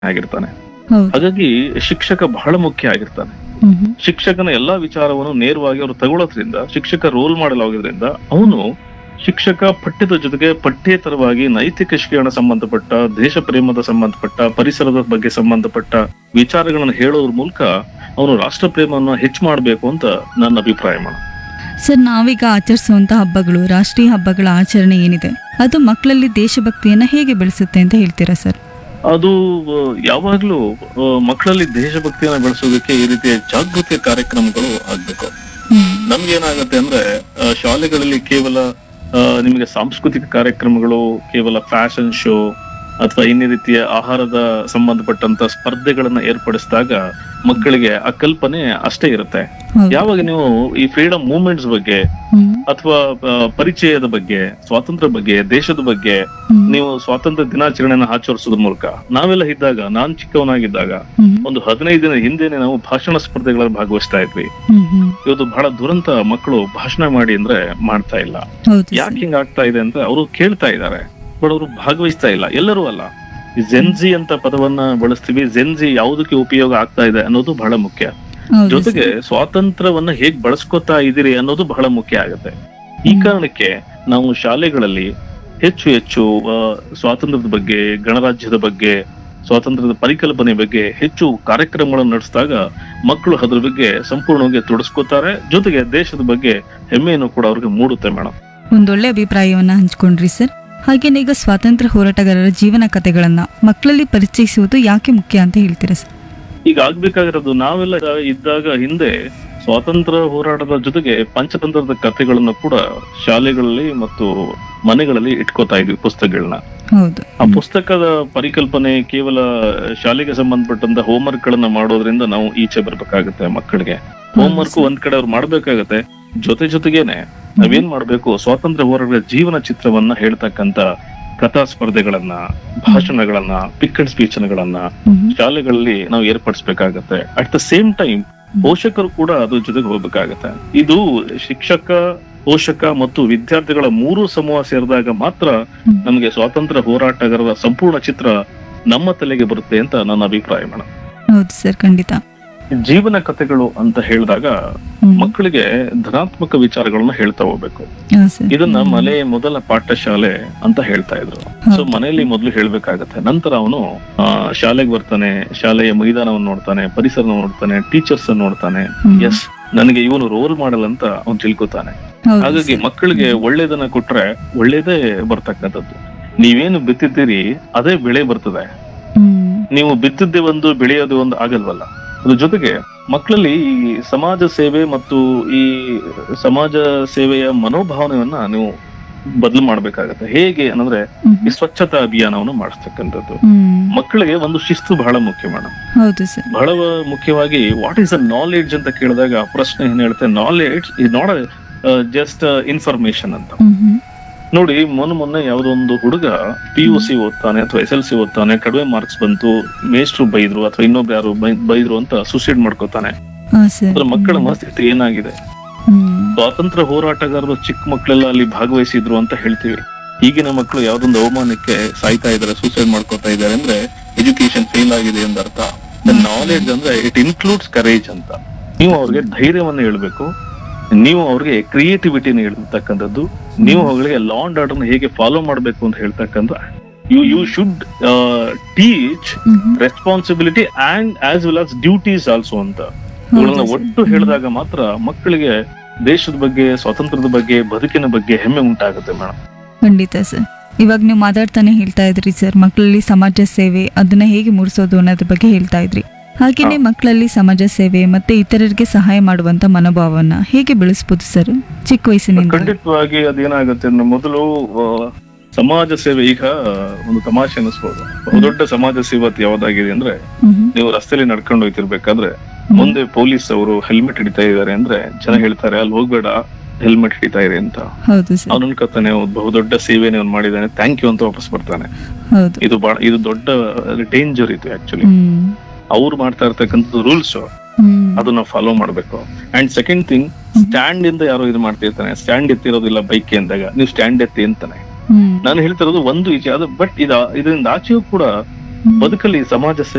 ಆಗಿರ್ತಾನೆ ಹೌದು ಹಾಗಾಗಿ ಶಿಕ್ಷಕ ಬಹಳ ಮುಖ್ಯ ಆಗಿರ್ತಾನೆ ಹ್ಮ್ ಹ್ಮ್. ಶಿಕ್ಷಕನ ಎಲ್ಲಾ ವಿಚಾರವನ್ನು ನೇರವಾಗಿ ಅವರು ತಗೊಳ್ಳೋದ್ರಿಂದ ಶಿಕ್ಷಕ ರೋಲ್ ಮಾಡಲ್ ಆಗೋದ್ರಿಂದ ಅವನು ಶಿಕ್ಷಕ ಪಠ್ಯದ ಜೊತೆಗೆ ಪಠ್ಯೇತರವಾಗಿ ನೈತಿಕ ಶಿಕ್ಷಣ ಸಂಬಂಧಪಟ್ಟ ದೇಶ ಪ್ರೇಮದ ಸಂಬಂಧಪಟ್ಟ ಪರಿಸರದ ಬಗ್ಗೆ ಸಂಬಂಧಪಟ್ಟ ವಿಚಾರಗಳನ್ನು ಹೇಳೋದ್ರ ಮೂಲಕ ಅವನು ರಾಷ್ಟ್ರ ಪ್ರೇಮವನ್ನು ಹೆಚ್ಚು ಮಾಡಬೇಕು ಅಂತ ನನ್ನ ಅಭಿಪ್ರಾಯ ಮಾಡ ಸರ್ ನಾವೀಗ ಆಚರಿಸುವಂತ ಹಬ್ಬಗಳು ರಾಷ್ಟ್ರೀಯ ಹಬ್ಬಗಳ ಆಚರಣೆ ಏನಿದೆ ಅದು ಮಕ್ಕಳಲ್ಲಿ ದೇಶಭಕ್ತಿಯನ್ನ ಹೇಗೆ ಬೆಳೆಸುತ್ತೆ ಅಂತ ಹೇಳ್ತೀರಾ ಸರ್ ಅದು ಆ, ಯಾವಾಗ್ಲೂ ಆ, ಮಕ್ಕಳಲ್ಲಿ ದೇಶಭಕ್ತಿಯನ್ನ ಬೆಳೆಸೋದಕ್ಕೆ ಈ ರೀತಿಯ ಜಾಗೃತಿ ಕಾರ್ಯಕ್ರಮಗಳು ಆಗ್ಬೇಕು ನಮ್ಗೇನಾಗತ್ತೆ ಅಂದ್ರೆ ಆ, ಶಾಲೆಗಳಲ್ಲಿ ಕೇವಲ ಆ, ನಿಮಗೆ ಸಾಂಸ್ಕೃತಿಕ ಕಾರ್ಯಕ್ರಮಗಳು ಕೇವಲ ಫ್ಯಾಷನ್ ಶೋ ಅಥವಾ ಇನ್ನೇ ರೀತಿಯ ಆಹಾರದ ಸಂಬಂಧಪಟ್ಟಂತ ಸ್ಪರ್ಧೆಗಳನ್ನ ಏರ್ಪಡಿಸಿದಾಗ ಮಕ್ಕಳಿಗೆ ಆ ಕಲ್ಪನೆ ಅಷ್ಟೇ ಇರುತ್ತೆ ಹೌದು. ಯಾವಾಗ ನೀವು ಈ ಫ್ರೀಡಮ್ ಮೂವ್ಮೆಂಟ್ಸ್ ಬಗ್ಗೆ ಹ್ಮ್. ಅಥವಾ ಆ, ಪರಿಚಯದ ಬಗ್ಗೆ ಸ್ವಾತಂತ್ರ್ಯ ಬಗ್ಗೆ ದೇಶದ ಬಗ್ಗೆ ಹ್ಮ್. ನೀವು ಸ್ವಾತಂತ್ರ್ಯ ದಿನಾಚರಣೆನ ಆಚರಿಸೋದ್ರ ಮೂಲಕ ನಾವೆಲ್ಲ ಇದ್ದಾಗ ನಾನ್ ಚಿಕ್ಕವನಾಗಿದ್ದಾಗ ಹ್ಮ್. ಒಂದು ಹದಿನೈದು ದಿನ ಹಿಂದೆನೆ ನಾವು ಭಾಷಣ ಸ್ಪರ್ಧೆಗಳಲ್ಲಿ ಭಾಗವಹಿಸ್ತಾ ಇದ್ವಿ ಹ್ಮ್ ಹ್ಮ್. ಇವತ್ತು ಬಹಳ ದುರಂತ ಮಕ್ಕಳು ಭಾಷಣ ಮಾಡಿ ಅಂದ್ರೆ ಮಾಡ್ತಾ ಇಲ್ಲ ಹೌದು ಸರ್. ಯಾಕೆ ಹಿಂಗ್ ಆಗ್ತಾ ಇದೆ ಅಂತ ಅವರು ಕೇಳ್ತಾ ಇದ್ದಾರೆ ಬಟ್ ಅವರು ಭಾಗವಹಿಸ್ತಾ ಇಲ್ಲ ಎಲ್ಲರೂ ಅಲ್ಲ ಈ ಜೆನ್ಜಿ ಅಂತ ಪದವನ್ನ ಬಳಸ್ತೀವಿ ಜೆನ್ಜಿ ಯಾವುದಕ್ಕೆ ಉಪಯೋಗ ಆಗ್ತಾ ಇದೆ ಅನ್ನೋದು ಬಹಳ ಮುಖ್ಯ ಹೌದು ಜೊತೆಗೆ ಸರ್. ಸ್ವಾತಂತ್ರ್ಯವನ್ನ ಹೇಗ್ ಬಳಸ್ಕೊತಾ ಇದೀರಿ ಅನ್ನೋದು ಬಹಳ ಮುಖ್ಯ ಆಗುತ್ತೆ ಈ ಕಾರಣಕ್ಕೆ ನಾವು ಶಾಲೆಗಳಲ್ಲಿ ಹೆಚ್ಚು ಹೆಚ್ಚು ಆ, ಸ್ವಾತಂತ್ರ್ಯದ ಬಗ್ಗೆ ಗಣರಾಜ್ಯದ ಬಗ್ಗೆ ಸ್ವಾತಂತ್ರ್ಯದ ಪರಿಕಲ್ಪನೆ ಬಗ್ಗೆ ಹೆಚ್ಚು ಕಾರ್ಯಕ್ರಮಗಳನ್ನು ನಡೆಸಿದಾಗ ಮಕ್ಕಳು ಅದ್ರ ಬಗ್ಗೆ ಸಂಪೂರ್ಣವಾಗಿ ತೊಡಸ್ಕೋತಾರೆ ಜೊತೆಗೆ ದೇಶದ ಬಗ್ಗೆ ಹೆಮ್ಮೆಯನ್ನು ಕೂಡ ಅವ್ರಿಗೆ ಮೂಡುತ್ತೆ ಮೇಡಮ್ ಒಂದೊಳ್ಳೆ ಅಭಿಪ್ರಾಯವನ್ನ ಹಂಚ್ಕೊಂಡ್ರಿ ಸರ್ ಹಾಗೇನೆ ಈಗ ಸ್ವಾತಂತ್ರ್ಯ ಹೋರಾಟಗಾರರ ಜೀವನ ಕಥೆಗಳನ್ನ ಮಕ್ಕಳಲ್ಲಿ ಪರಿಚಯಿಸುವುದು ಯಾಕೆ ಮುಖ್ಯ ಅಂತ ಹೇಳ್ತೀರಾ ಸರ್ ಈಗ ಆಗ್ಬೇಕಾಗಿರೋದು ನಾವೆಲ್ಲ ಇದ್ದಾಗ ಹಿಂದೆ ಸ್ವಾತಂತ್ರ್ಯ ಹೋರಾಟದ ಜೊತೆಗೆ ಪಂಚತಂತ್ರದ ಕಥೆಗಳನ್ನು ಕೂಡ ಶಾಲೆಗಳಲ್ಲಿ ಮತ್ತು ಮನೆಗಳಲ್ಲಿ ಇಟ್ಕೋತಾ ಇದ್ವಿ ಪುಸ್ತಕಗಳನ್ನ ಹೌದು ಆ ಪುಸ್ತಕದ ಪರಿಕಲ್ಪನೆ ಕೇವಲ ಶಾಲೆಗೆ ಸಂಬಂಧಪಟ್ಟಂತ ಹೋಮ್ವರ್ಕ್ ಗಳನ್ನ ಮಾಡೋದ್ರಿಂದ ನಾವು ಈಚೆ ಬರ್ಬೇಕಾಗತ್ತೆ ಮಕ್ಕಳಿಗೆ ಹೋಮ್ವರ್ಕ್ ಒಂದ್ ಕಡೆ ಅವ್ರು ಮಾಡ್ಬೇಕಾಗತ್ತೆ ಜೊತೆ ಜೊತೆಗೇನೆ ನಾವೇನ್ ಮಾಡ್ಬೇಕು ಸ್ವಾತಂತ್ರ್ಯ ಹೋರಾಟದ ಜೀವನ ಚಿತ್ರವನ್ನ ಹೇಳ್ತಕ್ಕಂತ ಕಥಾ ಸ್ಪರ್ಧೆಗಳನ್ನ ಭಾಷಣಗಳನ್ನ ಪಿಕ್ ಅಂಡ್ ಸ್ಪೀಚ್ಗಳನ್ನ ಹ್ಮ್ ಹ್ಮ್. ಶಾಲೆಗಳಲ್ಲಿ ನಾವು ಏರ್ಪಡಿಸ್ಬೇಕಾಗತ್ತೆ ಅಟ್ ದ ಸೇಮ್ ಟೈಮ್ ಪೋಷಕರು ಕೂಡ ಅದ್ರ ಜೊತೆಗೆ ಹೋಗ್ಬೇಕಾಗತ್ತೆ ಇದು ಶಿಕ್ಷಕ ಪೋಷಕ ಮತ್ತು ವಿದ್ಯಾರ್ಥಿಗಳ ಮೂರು ಸಮೂಹ ಸೇರಿದಾಗ ಮಾತ್ರ ಹ್ಮ್. ನಮಗೆ ಸ್ವಾತಂತ್ರ್ಯ ಹೋರಾಟಗಾರರ ಸಂಪೂರ್ಣ ಚಿತ್ರ ನಮ್ಮ ತಲೆಗೆ ಬರುತ್ತೆ ಅಂತ ನನ್ನ ಅಭಿಪ್ರಾಯ ಮೇಡಮ್ ಹೌದು ಸರ್ ಖಂಡಿತ ಜೀವನ ಕಥೆಗಳು ಅಂತ ಹೇಳಿದಾಗ ಹ್ಮ್. ಮಕ್ಕಳಿಗೆ ಧನಾತ್ಮಕ ವಿಚಾರಗಳನ್ನ ಹೇಳ್ತಾ ಹೋಗ್ಬೇಕು ಹಾ, ಸರ್. ಇದನ್ನ ಮನೆ ಮೊದಲ ಪಾಠಶಾಲೆ ಅಂತ ಹೇಳ್ತಾ ಇದ್ರು ಸೊ ಹೌದು. ಮನೆಯಲ್ಲಿ ಮೊದಲು ಹೇಳ್ಬೇಕಾಗತ್ತೆ ನಂತರ ಅವನು ಆ, ಶಾಲೆಗೆ ಬರ್ತಾನೆ ಶಾಲೆಯ ಮೈದಾನವನ್ನು ನೋಡ್ತಾನೆ ಪರಿಸರ ನೋಡ್ತಾನೆ ಟೀಚರ್ಸ್ ನೋಡ್ತಾನೆ ಹ್ಮ್. ಎಸ್ ನನಗೆ ಇವನು ರೋಲ್ ಮಾಡಲ್ ಅಂತ ಅವ್ನು ತಿಳ್ಕೊತಾನೆ ಹೌದು ಹಾಗಾಗಿ ಸರ್. ಮಕ್ಕಳಿಗೆ ಒಳ್ಳೇದನ್ನ ಕೊಟ್ರೆ ಒಳ್ಳೇದೇ ಬರ್ತಕ್ಕಂಥದ್ದು ನೀವೇನು ಬಿತ್ತಿದ್ದೀರಿ ಅದೇ ಬೆಳೆ ಬರ್ತದೆ ಹ್ಮ್. ನೀವು ಬಿತ್ತಿದ್ದೇ ಒಂದು ಬೆಳೆಯೋದು ಒಂದು ಆಗಲ್ವಲ್ಲ ಅದ್ರ ಜೊತೆಗೆ ಮಕ್ಕಳಲ್ಲಿ ಈ ಸಮಾಜ ಸೇವೆ ಮತ್ತು ಈ ಸಮಾಜ ಸೇವೆಯ ಮನೋಭಾವನೆಯನ್ನ ನೀವು ಬದಲು ಮಾಡ್ಬೇಕಾಗತ್ತೆ ಹೇಗೆ ಅನ್ನಂದ್ರೆ ಹ್ಮ್. ಈ ಸ್ವಚ್ಛತಾ ಅಭಿಯಾನವನ್ನು ಮಾಡಿಸ್ತಕ್ಕಂಥದ್ದು ಹ್ಮ್. ಮಕ್ಕಳಿಗೆ ಒಂದು ಶಿಸ್ತು ಬಹಳ ಮುಖ್ಯ ಮೇಡಮ್ ಹೌದು ಸರ್ ಬಹಳ ಮುಖ್ಯವಾಗಿ ವಾಟ್ ಈಸ್ ಅ ನಾಲೆಡ್ಜ್ ಅಂತ ಕೇಳಿದಾಗ ಪ್ರಶ್ನೆ ಏನ್ ಹೇಳುತ್ತೆ knowledge is not just information ಅಂತ ಹ್ಮ್ ಹ್ಮ್. ನೋಡಿ ಮೊನ್ನೆ ಮೊನ್ನೆ ಯಾವ್ದೋ ಒಂದು ಹುಡುಗ ಪಿ ಯು ಸಿ ಓದ್ತಾನೆ ಅಥವಾ ಎಸ್ ಎಲ್ ಸಿ ಓದ್ತಾನೆ ಕಡಿಮೆ ಮಾರ್ಕ್ಸ್ ಬಂತು ಮೇಷ್ಟ್ರು ಬೈದ್ರು ಅಥವಾ ಇನ್ನೊಬ್ರು ಯಾರು ಬೈ- ಬೈದ್ರು ಅಂತ ಸುಸೈಡ್ ಮಾಡ್ಕೋತಾನೆ ಹಾ ಸರ್ ಅದ್ರ ಮಕ್ಕಳ ಮನಸ್ಥಿತಿ ಏನಾಗಿದೆ ಹ್ಮ್. ಸ್ವಾತಂತ್ರ್ಯ ಹೋರಾಟಗಾರರು ಚಿಕ್ಕ ಮಕ್ಕಳೆಲ್ಲ ಅಲ್ಲಿ ಭಾಗವಹಿಸಿದ್ರು ಅಂತ ಹೇಳ್ತೀವಿ ಈಗಿನ ಮಕ್ಕಳು ಯಾವ್ದೊಂದು ಅವಮಾನಕ್ಕೆ ಸಾಯ್ತಾ ಇದಾರೆ ಸೂಸೈಡ್ ಮಾಡ್ಕೋತಾ ಇದಾರೆ ಅಂದ್ರೆ ಎಜುಕೇಶನ್ ಫೇಲ್ ಆಗಿದೆ ಅಂತ ಅರ್ಥ ನಾಲೆಡ್ಜ್ ಅಂದ್ರೆ ಇಟ್ ಇನ್ಕ್ಲೂಡ್ಸ್ ಕರೇಜ್ ಅಂತ ನೀವು ಅವ್ರಿಗೆ ಧೈರ್ಯವನ್ನ ಹೇಳ್ಬೇಕು ನೀವು ಅವ್ರಿಗೆ ಕ್ರಿಯೇಟಿವಿಟಿನ ಹೇಳ್ತಕ್ಕಂಥದ್ದು ನೀವು ಅವ್ರಿಗೆ ಲಾ ಅಂಡ್ ಆರ್ಡರ್ ಹೇಗೆ ಫಾಲೋ ಮಾಡ್ಬೇಕು ಅಂತ ಹೇಳ್ತಕ್ಕಂಥ you you should teach hmm hmm. Responsibility and as well as duties also ಅಂತ ಹೌದು ಇವುಗಳನ್ನ ಸರ್. ಒಟ್ಟು ಹೇಳಿದಾಗ ಮಾತ್ರ ಮಕ್ಕಳಿಗೆ ದೇಶದ ಬಗ್ಗೆ ಸ್ವಾತಂತ್ರ್ಯದ ಬಗ್ಗೆ ಬದುಕಿನ ಬಗ್ಗೆ ಹೆಮ್ಮೆ ಉಂಟಾಗುತ್ತೆ ಮೇಡಮ್ ಖಂಡಿತ ಸರ್ ಇವಾಗ ನೀವು ಮಾತಾಡ್ತಾನೆ ಹೇಳ್ತಾ ಇದ್ರಿ ಸರ್ ಮಕ್ಕಳಲ್ಲಿ ಸಮಾಜ ಸೇವೆ ಅದನ್ನ ಹೇಗೆ ಮೂಡಿಸೋದು ಅನ್ನೋದ್ರ ಬಗ್ಗೆ ಹೇಳ್ತಾ ಇದ್ರಿ ಹಾಗೇನೆ ಮಕ್ಕಳಲ್ಲಿ ಸಮಾಜ ಸೇವೆ ಮತ್ತೆ ಇತರರಿಗೆ ಸಹಾಯ ಮಾಡುವಂತ ಮನೋಭಾವನ ಹೇಗೆ ಬೆಳೆಸ್ಬೋದು ಸರ್ ಚಿಕ್ಕ ವಯಸ್ಸಿನಿಂದ ಖಂಡಿತವಾಗಿ ಅದೇನಾಗುತ್ತೆ ಅಂದ್ರೆ ಮೊದಲು ಆ, ಸಮಾಜ ಸೇವೆ ಈಗ ಒಂದು ತಮಾಷೆ ಅನಿಸ್ಬೋದು ಬಹುದೊಡ್ಡ ಸಮಾಜ ಸೇವೆ ಅಂತ ಯಾವ್ದಾಗಿದೆ ಅಂದ್ರೆ ನೀವು ರಸ್ತೆಯಲ್ಲಿ ನಡ್ಕೊಂಡು ಹೋಗ್ತಿರ್ಬೇಕಾದ್ರೆ ಮುಂದೆ ಪೊಲೀಸ್ ಅವರು ಹೆಲ್ಮೆಟ್ ಹಿಡಿತಾ ಇದ್ದಾರೆ ಅಂದ್ರೆ ಜನ ಹೇಳ್ತಾರೆ ಅಲ್ಲಿ ಹೋಗ್ಬೇಡ ಹೆಲ್ಮೆಟ್ ಹಿಡಿತಾ ಇದೆ ಅಂತ ಹೌದು ಸರ್ ಅವನು ಅನ್ಕೋತಾನೆ "ಹೌದು, ಬಹುದೊಡ್ಡ ಸೇವೆನೇ ಅವ್ನು ಮಾಡಿದ್ದಾನೆ ಥ್ಯಾಂಕ್ ಯು ಅಂತ ವಾಪಸ್ ಬರ್ತಾನೆ ಹೌದು ಇದು ಬಹಳ ಇದು ದೊಡ್ಡ ಡೇಂಜರ್ ಇದು ಆಕ್ಚುಲಿ ಹ್ಮ್ ಅವ್ರು ಮಾಡ್ತಾ ಇರ್ತಕ್ಕಂಥದ್ದು ರೂಲ್ಸ್ ಹ್ಮ್ ಅದನ್ನ ಫಾಲೋ ಮಾಡ್ಬೇಕು ಅಂಡ್ ಸೆಕೆಂಡ್ ಥಿಂಗ್ ಸ್ಟ್ಯಾಂಡ್ ಇಂದ ಯಾರೋ ಇದು ಮಾಡ್ತಿರ್ತಾನೆ ಸ್ಟ್ಯಾಂಡ್ ಎತ್ತಿರೋದಿಲ್ಲ ಬೈಕ್ ಅಂದಾಗ ನೀವು ಸ್ಟ್ಯಾಂಡ್ ಎತ್ತಿ ಅಂತಾನೆ ಹ್ಮ್ ನಾನು ಹೇಳ್ತಿರೋದು ಒಂದು ಈಚೆ ಅದು ಬಟ್ ಇದ ಇದರಿಂದ ಆಚೆಯೂ ಕೂಡ ಬದುಕಲ್ಲಿ ಸಮಾಜ